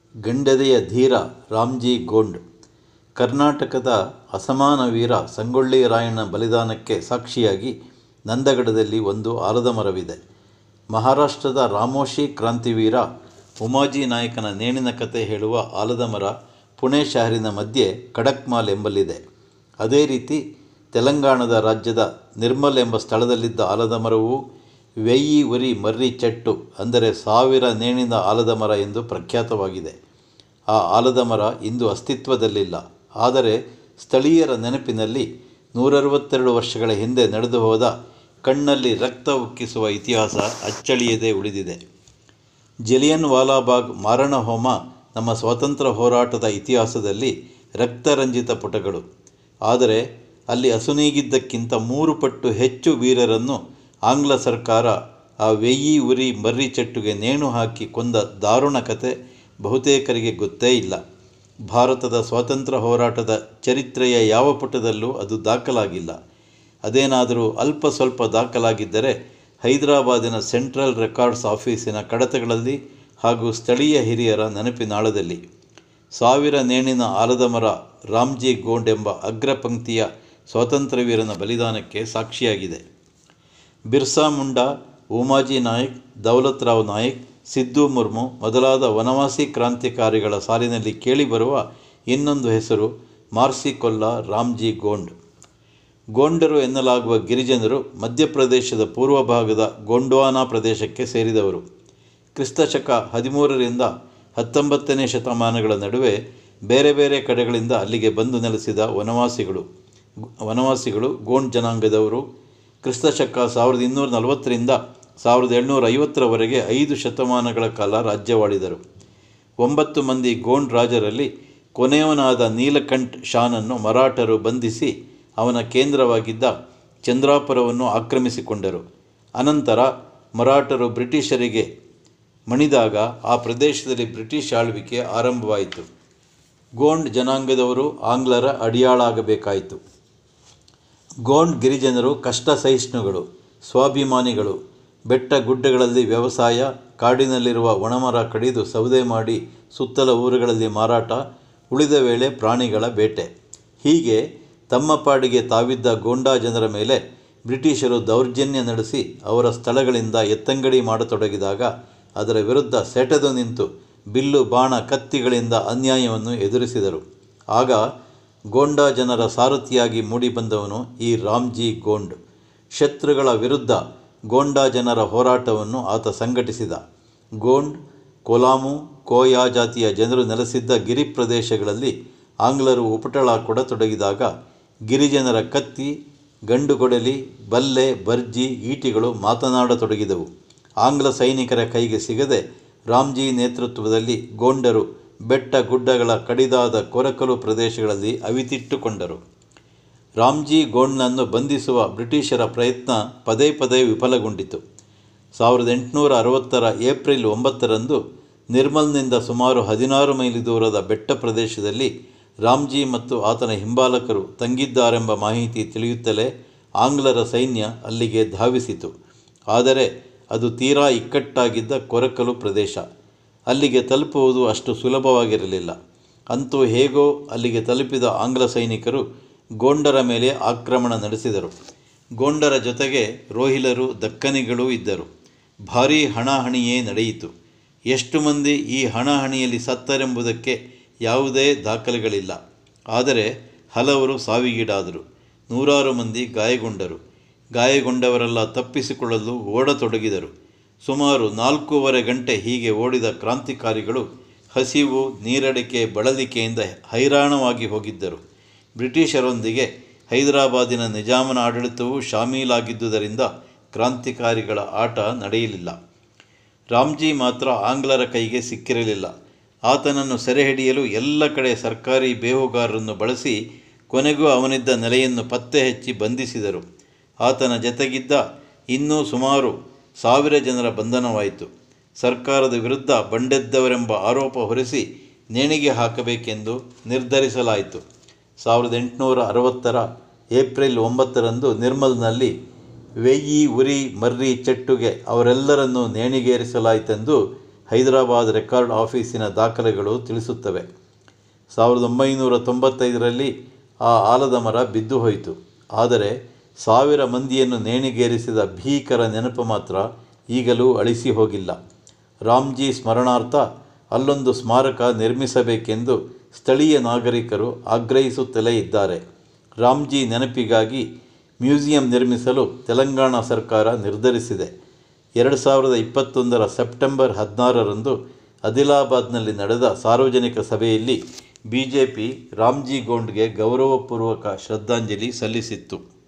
ಗಂಡದೆಯ ಧೀರ ರಾಮ್ಜಿ ಗೋಂಡ್ ಕರ್ನಾಟಕದ ಅಸಮಾನ ವೀರ ಸಂಗೊಳ್ಳಿ ರಾಯಣ್ಣ ಬಲಿದಾನಕ್ಕೆ ಸಾಕ್ಷಿಯಾಗಿ ನಂದಗಡದಲ್ಲಿ ಒಂದು ಆಲದ ಮರವಿದೆ ಮಹಾರಾಷ್ಟ್ರದ ರಾಮೋಶಿ ಕ್ರಾಂತಿವೀರ ಉಮಾಜಿ ನಾಯಕನ ನೇಣಿನ ಕತೆ ಹೇಳುವ ಆಲದ ಮರ ಪುಣೆ ಶಹರಿನ ಮಧ್ಯೆ ಖಡಕ್ಮಾಲ್ ಎಂಬಲ್ಲಿದೆ ಅದೇ ರೀತಿ ತೆಲಂಗಾಣದ ರಾಜ್ಯದ ನಿರ್ಮಲ್ ಎಂಬ ಸ್ಥಳದಲ್ಲಿದ್ದ ಆಲದ ಮರವು ವೆಯ್ಯಿ ಉರಿ ಮರ್ರಿ ಚೆಟ್ಟು ಅಂದರೆ ಸಾವಿರ ನೇಣಿನ ಆಲದ ಮರ ಎಂದು ಪ್ರಖ್ಯಾತವಾಗಿದೆ ಆ ಆಲದ ಮರ ಇಂದು ಅಸ್ತಿತ್ವದಲ್ಲಿಲ್ಲ ಆದರೆ ಸ್ಥಳೀಯರ ನೆನಪಿನಲ್ಲಿ ನೂರರವತ್ತೆರಡು ವರ್ಷಗಳ ಹಿಂದೆ ನಡೆದು ಹೋದ ಕಣ್ಣಲ್ಲಿ ರಕ್ತ ಉಕ್ಕಿಸುವ ಇತಿಹಾಸ ಅಚ್ಚಳಿಯದೇ ಉಳಿದಿದೆ ಜಲಿಯನ್ ವಾಲಾಬಾಗ್ ಮಾರಣ ಹೋಮ ನಮ್ಮ ಸ್ವಾತಂತ್ರ್ಯ ಹೋರಾಟದ ಇತಿಹಾಸದಲ್ಲಿ ರಕ್ತರಂಜಿತ ಪುಟಗಳು ಆದರೆ ಅಲ್ಲಿ ಅಸುನೀಗಿದ್ದಕ್ಕಿಂತ ಮೂರು ಪಟ್ಟು ಹೆಚ್ಚು ವೀರರನ್ನು ಆಂಗ್ಲ ಸರ್ಕಾರ ಆ ವೆಯ್ಯಿ ಉರಿ ಮರ್ರಿ ಚೆಟ್ಟುಗೆ ನೇಣು ಹಾಕಿ ಕೊಂದ ದಾರುಣ ಕತೆ ಬಹುತೇಕರಿಗೆ ಗೊತ್ತೇ ಇಲ್ಲ ಭಾರತದ ಸ್ವಾತಂತ್ರ್ಯ ಹೋರಾಟದ ಚರಿತ್ರೆಯ ಯಾವ ಪುಟದಲ್ಲೂ ಅದು ದಾಖಲಾಗಿಲ್ಲ ಅದೇನಾದರೂ ಅಲ್ಪ ಸ್ವಲ್ಪ ದಾಖಲಾಗಿದ್ದರೆ ಹೈದರಾಬಾದಿನ ಸೆಂಟ್ರಲ್ ರೆಕಾರ್ಡ್ಸ್ ಆಫೀಸಿನ ಕಡತಗಳಲ್ಲಿ ಹಾಗೂ ಸ್ಥಳೀಯ ಹಿರಿಯರ ನೆನಪಿನಾಳದಲ್ಲಿ ಸಾವಿರ ನೇಣಿನ ಆಲದ ಮರ ರಾಮ್ಜಿ ಗೋಂಡ್ ಎಂಬ ಅಗ್ರಪಂಕ್ತಿಯ ಸ್ವಾತಂತ್ರ್ಯವೀರನ ಬಲಿದಾನಕ್ಕೆ ಸಾಕ್ಷಿಯಾಗಿದೆ ಬಿರ್ಸಾ ಮುಂಡಾ ಉಮಾಜಿ ನಾಯಕ್ ದೌಲತ್ ರಾವ್ ನಾಯಕ್ ಸಿದ್ದು ಮುರ್ಮು ಮೊದಲಾದ ವನವಾಸಿ ಕ್ರಾಂತಿಕಾರಿಗಳ ಸಾಲಿನಲ್ಲಿ ಕೇಳಿಬರುವ ಇನ್ನೊಂದು ಹೆಸರು ಮಾರ್ಸಿಕೊಲ್ಲ ರಾಮ್ಜಿ ಗೋಂಡ್ ಗೋಂಡರು ಎನ್ನಲಾಗುವ ಗಿರಿಜನರು ಮಧ್ಯಪ್ರದೇಶದ ಪೂರ್ವ ಭಾಗದ ಗೋಂಡ್ವಾನಾ ಪ್ರದೇಶಕ್ಕೆ ಸೇರಿದವರು ಕ್ರಿಸ್ತಶಕ ಹದಿಮೂರರಿಂದ ಹತ್ತೊಂಬತ್ತನೇ ಶತಮಾನಗಳ ನಡುವೆ ಬೇರೆ ಬೇರೆ ಕಡೆಗಳಿಂದ ಅಲ್ಲಿಗೆ ಬಂದು ನೆಲೆಸಿದ ವನವಾಸಿಗಳು ವನವಾಸಿಗಳು ಗೋಂಡ್ ಜನಾಂಗದವರು ಕ್ರಿಸ್ತಶಕ ಸಾವಿರದ ಇನ್ನೂರ ನಲವತ್ತರಿಂದ ಸಾವಿರದ ಏಳ್ನೂರ ಐವತ್ತರವರೆಗೆ ಐದು ಶತಮಾನಗಳ ಕಾಲ ರಾಜ್ಯವಾಳಿದರು ಒಂಬತ್ತು ಮಂದಿ ಗೋಂಡ್ ರಾಜರಲ್ಲಿ ಕೊನೆಯವನಾದ ನೀಲಕಂಠ್ ಶಾನನ್ನು ಮರಾಠರು ಬಂಧಿಸಿ ಅವನ ಕೇಂದ್ರವಾಗಿದ್ದ ಚಂದ್ರಾಪುರವನ್ನು ಆಕ್ರಮಿಸಿಕೊಂಡರು ಅನಂತರ ಮರಾಠರು ಬ್ರಿಟಿಷರಿಗೆ ಮಣಿದಾಗ ಆ ಪ್ರದೇಶದಲ್ಲಿ ಬ್ರಿಟಿಷ್ ಆಳ್ವಿಕೆ ಆರಂಭವಾಯಿತು ಗೋಂಡ್ ಜನಾಂಗದವರು ಆಂಗ್ಲರ ಅಡಿಯಾಳಾಗಬೇಕಾಯಿತು ಗೋಂಡ್ ಗಿರಿಜನರು ಕಷ್ಟ ಸಹಿಷ್ಣುಗಳು ಸ್ವಾಭಿಮಾನಿಗಳು ಬೆಟ್ಟ ಗುಡ್ಡಗಳಲ್ಲಿ ವ್ಯವಸಾಯ ಕಾಡಿನಲ್ಲಿರುವ ಒಣಮರ ಕಡಿದು ಸೌದೆ ಮಾಡಿ ಸುತ್ತಲ ಊರುಗಳಲ್ಲಿ ಮಾರಾಟ ಉಳಿದ ವೇಳೆ ಪ್ರಾಣಿಗಳ ಬೇಟೆ ಹೀಗೆ ತಮ್ಮ ಪಾಡಿಗೆ ತಾವಿದ್ದ ಗೋಂಡಾ ಜನರ ಮೇಲೆ ಬ್ರಿಟಿಷರು ದೌರ್ಜನ್ಯ ನಡೆಸಿ ಅವರ ಸ್ಥಳಗಳಿಂದ ಎತ್ತಂಗಡಿ ಮಾಡತೊಡಗಿದಾಗ ಅದರ ವಿರುದ್ಧ ಸೆಟೆದು ನಿಂತು ಬಿಲ್ಲು ಬಾಣ ಕತ್ತಿಗಳಿಂದ ಅನ್ಯಾಯವನ್ನು ಎದುರಿಸಿದರು ಆಗ ಗೋಂಡಾ ಜನರ ಸಾರಥಿಯಾಗಿ ಮೂಡಿಬಂದವನು ಈ ರಾಮ್ಜಿ ಗೋಂಡ್ ಶತ್ರುಗಳ ವಿರುದ್ಧ ಗೋಂಡಾ ಜನರ ಹೋರಾಟವನ್ನು ಆತ ಸಂಘಟಿಸಿದ ಗೋಂಡ್ ಕೊಲಾಮು ಕೋಯಾ ಜಾತಿಯ ಜನರು ನೆಲೆಸಿದ್ದ ಗಿರಿ ಪ್ರದೇಶಗಳಲ್ಲಿ ಆಂಗ್ಲರು ಉಪಟಳ ಕೊಡತೊಡಗಿದಾಗ ಗಿರಿಜನರ ಕತ್ತಿ ಗಂಡುಗೊಡಲಿ ಬಲ್ಲೆ ಬರ್ಜಿ ಈಟಿಗಳು ಮಾತನಾಡತೊಡಗಿದವು ಆಂಗ್ಲ ಸೈನಿಕರ ಕೈಗೆ ಸಿಗದೆ ರಾಮ್ಜಿ ನೇತೃತ್ವದಲ್ಲಿ ಗೋಂಡರು ಬೆಟ್ಟ ಗುಡ್ಡಗಳ ಕಡಿದಾದ ಕೊರಕಲು ಪ್ರದೇಶಗಳಲ್ಲಿ ಅವಿತಿಟ್ಟುಕೊಂಡರು ರಾಮ್ಜಿ ಗೋಂಡ್ನನ್ನು ಬಂಧಿಸುವ ಬ್ರಿಟಿಷರ ಪ್ರಯತ್ನ ಪದೇ ಪದೇ ವಿಫಲಗೊಂಡಿತು ಸಾವಿರದ ಎಂಟುನೂರ ಅರವತ್ತರ ಏಪ್ರಿಲ್ ಒಂಬತ್ತರಂದು ನಿರ್ಮಲ್ನಿಂದ ಸುಮಾರು ಹದಿನಾರು ಮೈಲಿ ದೂರದ ಬೆಟ್ಟ ಪ್ರದೇಶದಲ್ಲಿ ರಾಮ್ಜಿ ಮತ್ತು ಆತನ ಹಿಂಬಾಲಕರು ತಂಗಿದ್ದಾರೆಂಬ ಮಾಹಿತಿ ತಿಳಿಯುತ್ತಲೇ ಆಂಗ್ಲರ ಸೈನ್ಯ ಅಲ್ಲಿಗೆ ಧಾವಿಸಿತು ಆದರೆ ಅದು ತೀರಾ ಇಕ್ಕಟ್ಟಾಗಿದ್ದ ಕೊರಕಲು ಪ್ರದೇಶ ಅಲ್ಲಿಗೆ ತಲುಪುವುದು ಅಷ್ಟು ಸುಲಭವಾಗಿರಲಿಲ್ಲ ಅಂತೂ ಹೇಗೋ ಅಲ್ಲಿಗೆ ತಲುಪಿದ ಆಂಗ್ಲ ಸೈನಿಕರು ಗೋಂಡರ ಮೇಲೆ ಆಕ್ರಮಣ ನಡೆಸಿದರು ಗೋಂಡರ ಜೊತೆಗೆ ರೋಹಿಲರು ದಕ್ಕನಿಗಳೂ ಇದ್ದರು ಭಾರೀ ಹಣಾಹಣಿಯೇ ನಡೆಯಿತು ಎಷ್ಟು ಮಂದಿ ಈ ಹಣಾಹಣಿಯಲ್ಲಿ ಸತ್ತರೆಂಬುದಕ್ಕೆ ಯಾವುದೇ ದಾಖಲೆಗಳಿಲ್ಲ ಆದರೆ ಹಲವರು ಸಾವಿಗೀಡಾದರು ನೂರಾರು ಮಂದಿ ಗಾಯಗೊಂಡರು ಗಾಯಗೊಂಡವರೆಲ್ಲ ತಪ್ಪಿಸಿಕೊಳ್ಳಲು ಓಡತೊಡಗಿದರು ಸುಮಾರು ನಾಲ್ಕೂವರೆ ಗಂಟೆ ಹೀಗೆ ಓಡಿದ ಕ್ರಾಂತಿಕಾರಿಗಳು ಹಸಿವು ನೀರಡಿಕೆ ಬಳಲಿಕೆಯಿಂದ ಹೈರಾಣವಾಗಿ ಹೋಗಿದ್ದರು ಬ್ರಿಟಿಷರೊಂದಿಗೆ ಹೈದರಾಬಾದಿನ ನಿಜಾಮನ ಆಡಳಿತವೂ ಶಾಮೀಲಾಗಿದ್ದುದರಿಂದ ಕ್ರಾಂತಿಕಾರಿಗಳ ಆಟ ನಡೆಯಲಿಲ್ಲ ರಾಮ್ಜಿ ಮಾತ್ರ ಆಂಗ್ಲರ ಕೈಗೆ ಸಿಕ್ಕಿರಲಿಲ್ಲ ಆತನನ್ನು ಸೆರೆ ಹಿಡಿಯಲು ಎಲ್ಲ ಕಡೆ ಸರ್ಕಾರಿ ಬೇಹುಗಾರರನ್ನು ಬಳಸಿ ಕೊನೆಗೂ ಅವನಿದ್ದ ನೆಲೆಯನ್ನು ಪತ್ತೆ ಹಚ್ಚಿ ಬಂಧಿಸಿದರು ಆತನ ಜತೆಗಿದ್ದ ಇನ್ನೂ ಸುಮಾರು ಸಾವಿರ ಜನರ ಬಂಧನವಾಯಿತು ಸರ್ಕಾರದ ವಿರುದ್ಧ ಬಂಡೆದ್ದವರೆಂಬ ಆರೋಪ ಹೊರಿಸಿ ನೇಣಿಗೆ ಹಾಕಬೇಕೆಂದು ನಿರ್ಧರಿಸಲಾಯಿತು ಸಾವಿರದ ಎಂಟುನೂರ ಅರವತ್ತರ ಏಪ್ರಿಲ್ ಒಂಬತ್ತರಂದು ನಿರ್ಮಲ್ನಲ್ಲಿ ವೆಯ್ಯಿ ಉರಿ ಮರ್ರಿ ಚೆಟ್ಟುಗೆ ಅವರೆಲ್ಲರನ್ನೂ ನೇಣಿಗೇರಿಸಲಾಯಿತೆಂದು ಹೈದರಾಬಾದ್ ರೆಕಾರ್ಡ್ ಆಫೀಸಿನ ದಾಖಲೆಗಳು ತಿಳಿಸುತ್ತವೆ ಸಾವಿರದ ಒಂಬೈನೂರ ತೊಂಬತ್ತೈದರಲ್ಲಿ ಆ ಆಲದ ಮರ ಬಿದ್ದು ಹೋಯಿತು ಆದರೆ ಸಾವಿರ ಮಂದಿಯನ್ನು ನೇಣಿಗೇರಿಸಿದ ಭೀಕರ ನೆನಪು ಮಾತ್ರ ಈಗಲೂ ಅಳಿಸಿ ಹೋಗಿಲ್ಲ ರಾಮ್ಜಿ ಸ್ಮರಣಾರ್ಥ ಅಲ್ಲೊಂದು ಸ್ಮಾರಕ ನಿರ್ಮಿಸಬೇಕೆಂದು ಸ್ಥಳೀಯ ನಾಗರಿಕರು ಆಗ್ರಹಿಸುತ್ತಲೇ ಇದ್ದಾರೆ ರಾಮ್ಜಿ ನೆನಪಿಗಾಗಿ ಮ್ಯೂಸಿಯಂ ನಿರ್ಮಿಸಲು ತೆಲಂಗಾಣ ಸರ್ಕಾರ ನಿರ್ಧರಿಸಿದೆ ಎರಡು ಸಾವಿರದ ಇಪ್ಪತ್ತೊಂದರ ಸೆಪ್ಟೆಂಬರ್ ಹದಿನಾರರಂದು ಆದಿಲಾಬಾದ್ನಲ್ಲಿ ನಡೆದ ಸಾರ್ವಜನಿಕ ಸಭೆಯಲ್ಲಿ ಬಿ ಜೆ ಪಿ ರಾಮ್ಜಿ ಗೋಂಡ್ಗೆ ಗೌರವಪೂರ್ವಕ ಶ್ರದ್ಧಾಂಜಲಿ ಸಲ್ಲಿಸಿತ್ತು